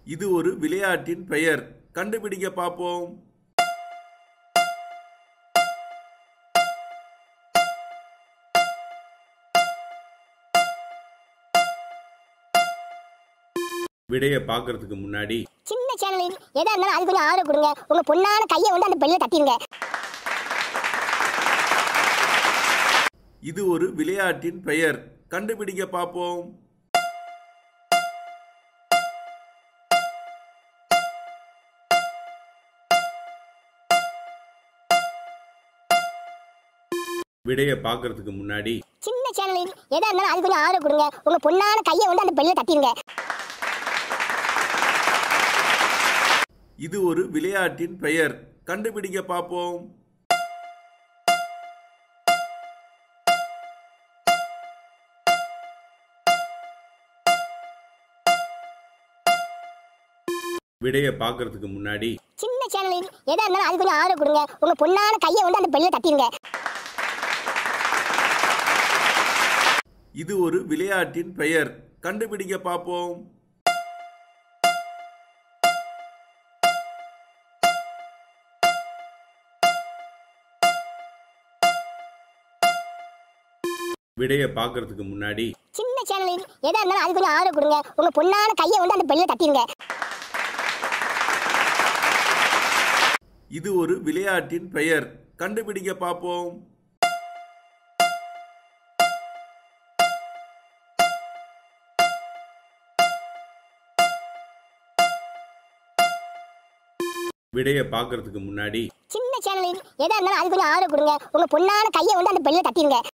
இது ஒரு விளையாட்டின் பெயர் கண்டுபிடிங்க பார்ப்போம் விடைய பார்க்கறதுக்கு முன்னாடி சின்ன சேனல் எதா இருந்தாலும் அது கொஞ்சம் ஆதரவு கொடுங்க உங்க பொண்ணான கையை வந்து அந்த பெல்ல தட்டிடுங்க இது ஒரு விளையாட்டின் பெயர் கண்டுபிடிங்க பார்ப்போம் விடைய பார்க்கறதுக்கு முன்னாடி சின்ன சேனல் எதா இருந்தாலும் அது கொஞ்சம் ஆதரவு கொடுங்க உங்க பொண்ணான கையை வந்து அந்த பெல்ல தட்டிடுங்க இது ஒரு விளையாட்டின் பெயர் கண்டுபிடிங்க பார்ப்போம் விடைய பார்க்கறதுக்கு முன்னாடி சின்ன சேனல் எதா இருந்தாலும் அது கொஞ்சம் ஆதரவு கொடுங்க உங்க பொண்ணான கையை வந்து அந்த பெல்ல தட்டிடுங்க இது ஒரு விளையாட்டின் பெயர் கண்டுபிடிங்க பார்ப்போம் விடைய பார்க்கறதுக்கு முன்னாடி சின்ன சேனல் எதா இருந்தாலும் அது கொஞ்சம் ஆதரவு கொடுங்க உங்க பொண்ணான கையை வந்து அந்த பெல்ல தட்டிடுங்க இது ஒரு விளையாட்டின் பெயர் கண்டுபிடிங்க பார்ப்போம் விடைய பார்க்கறதுக்கு முன்னாடி சின்ன சேனல் எதா இருந்தாலும் அது கொஞ்சம் ஆதரவு கொடுங்க உங்க பொண்ணான கையை வந்து அந்த பெல்ல தட்டிடுங்க